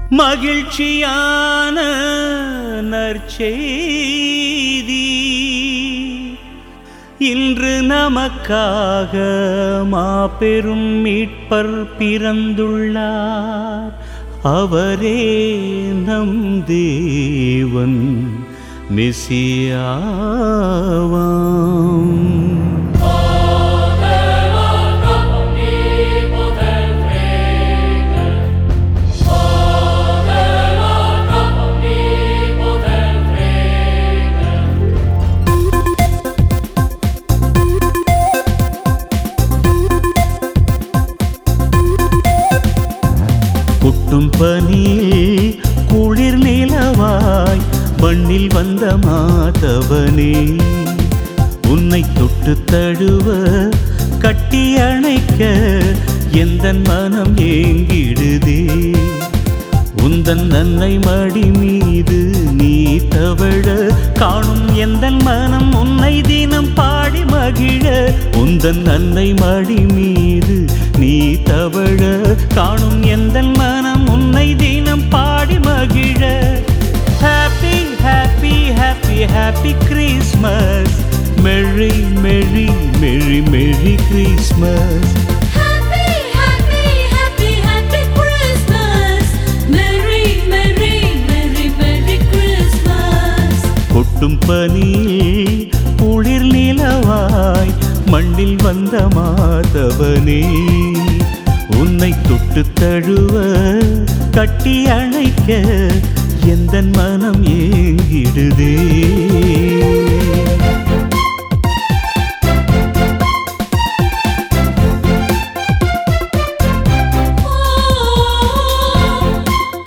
மகிழ்ச்சியான நற்செய்தி இன்று நமக்காக மாபெரும் மீட்பர் பிறந்துள்ளார் அவரே நம் தேவன் மெசியாவாம் கொட்டும் பனியில் குளிர் நிலவாய் மண்ணில் வந்த மாதவனே உன்னை தொட்டு தழுவ கட்டி அணைக்க எந்த மனம் ஏங்கிடுதே உந்தன் நன்னை மடி மீது நீ தவழ காணும் எந்த மனம் உன்னை தினம் பாடி மகிழ உந்தன் நன்னை மடி மீது நீ தவழ காணும் எந்த மனம் உன்னை தினம் பாடி மகிழ happy happy happy happy Christmas merry merry merry merry Christmas Happy, happy, happy, happy Christmas. Merry, merry, merry, merry Christmas. கொட்டும் பனியில் குளிர் நிலவாய் மண்ணில் வந்த மாதவனே உன்னை தொட்டு தழுவ கட்டி அணைக்க எந்த மனம் ஏங்கிடுதே Oh,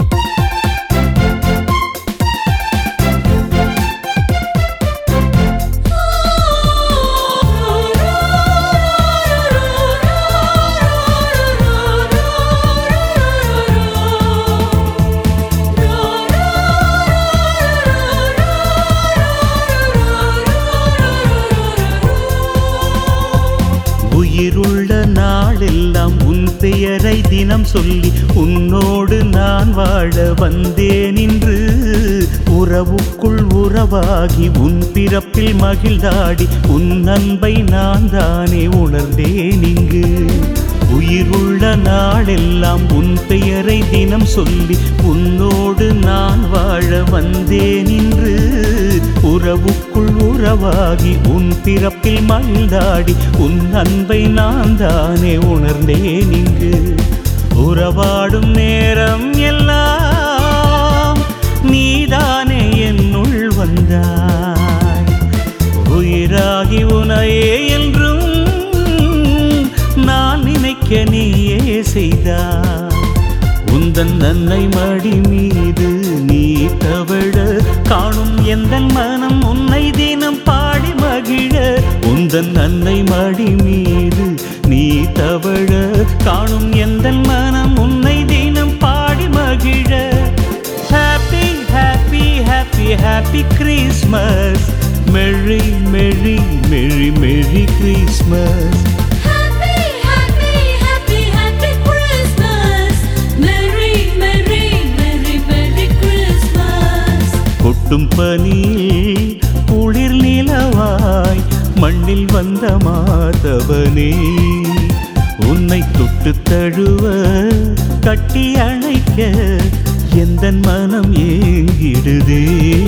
உயிருள்ள நாளெல்லாம் உன் பெயரை தினம் சொல்லி உன்னோடு நான் வாழ வந்தேன் இன்று உறவுக்குள் உறவாகி உன் பிறப்பில் மகிழ்ந்தாடி உன் அன்பை நான் தானே உணர்ந்தேன் இங்கு உயிருள்ள நாளெல்லாம் உன் பெயரை தினம் சொல்லி உன்னோடு நான் வாழ வந்தேன் இன்று உறவுக்குள் உறவாகி உன் பிறப்பில் மகிழ்ந்தாடி உன் அன்பை நான் தானே உணர்ந்தேன் இங்கு உறவாடும் நேரம் எல்லாம் நீதானே என்னுள் வந்தாய் உயிராகி உனையே என்றும் நான் நினைக்க நீயே செய்தாய் உந்தன் நன்னை மடி மீது நீ தவழ காணும் எந்த மனம் உன்னை தினம் பாடி மகிழ உந்தன் நன்னை மடி மீது நீ தவழ காணும் எந்த மனம் உன்னை தினம் பாடி மகிழ happy happy happy happy Christmas merry merry merry merry Christmas Happy, happy, happy, happy Christmas. Merry, merry, merry, merry Christmas. கொட்டும் பனியில் குளிர் நிலவாய் மண்ணில் வந்த மாதவனே உன்னை தொட்டு தழுவ கட்டி அணைக்க எந்த மனம் ஏங்கிடுதே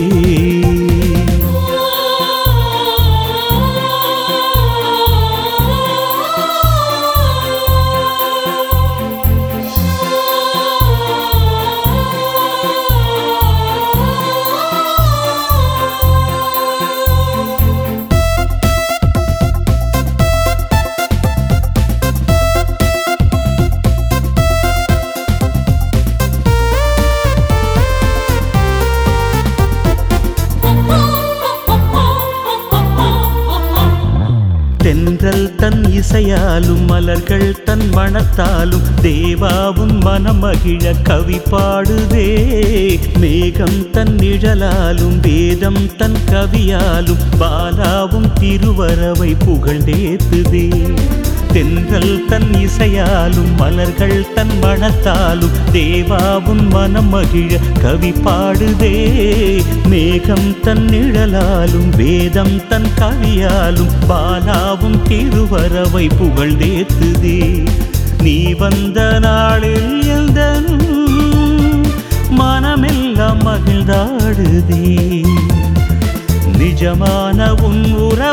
தென்றல் தன் இசையாலும் மலர்கள் தன் மணத்தாலும் தேவாவும் மனமகிழ கவி பாடுதே மேகம் தன் நிழலாலும் வேதம் தன் கவியாலும் பாலாவும் திருவரவை புகழ்ந்தேத்துதே தென்றல் தன் இசையாலும் மலர்கள் தன் மணத்தாலும் தேவாவும் மனம் மகிழ கவி பாடுதே மேகம் தன் நிழலாலும் வேதம் தன் கவியாலும் பாலாவும் திருவரவை புகழ்ந்தேத்துதே நீ வந்த நாளில் எந்தன் மனமெல்லாம் மகிழ்ந்தாடுதே நிஜமான உன்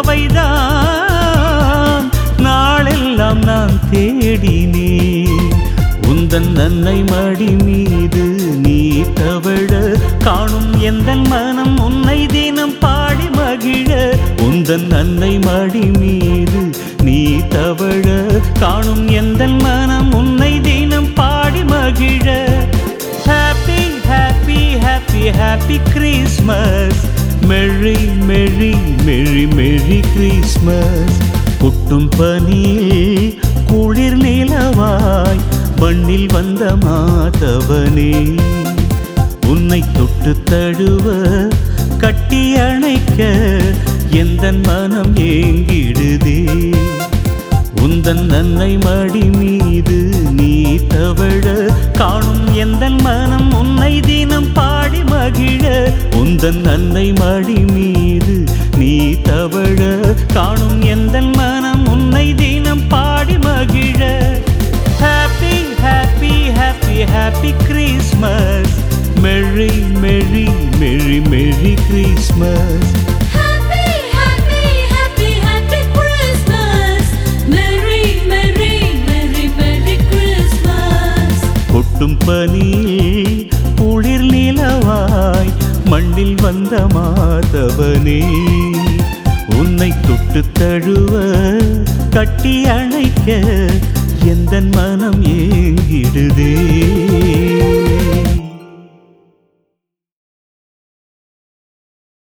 உறவைதான் நாளெல்லாம் நான் தேடினேன் உந்தன் நன்னை மடி மீது நீ தவழ காணும் எந்த மனம் உன்னை தினம் பாடி மகிழ உந்தன் நன்னை மடி மீது நீ தவழ காணும் எந்த மனம் உன்னை தினம் பாடி மகிழ happy happy happy happy Christmas merry merry merry merry Christmas குட்டும் பனியில் குளிர் நிலவாய் மண்ணில் வந்த மாதவனே உன்னை தொட்டு தழுவ கட்டி அணைக்க எந்த மனம் ஏங்கிடுதே உந்தன் நன்னை மடி மீது நீ தவழ காணும் எந்த மனம் உன்னை தினம் பாடி மகிழ உந்தன் நன்னை மடி மீது நீ தவழ காணும் எந்த மனம் உன்னை தினம் பாடி மகிழ happy happy happy happy Christmas merry merry merry merry Christmas Happy, happy, happy, happy Christmas. Merry, merry, merry, merry Christmas. கொட்டும் பனியில் குளிர் நிலவாய் மண்ணில் வந்த மாதவனே உன்னை தொட்டு தழுவ கட்டி அணைக்க எந்த மனம் ஏங்கிடுதே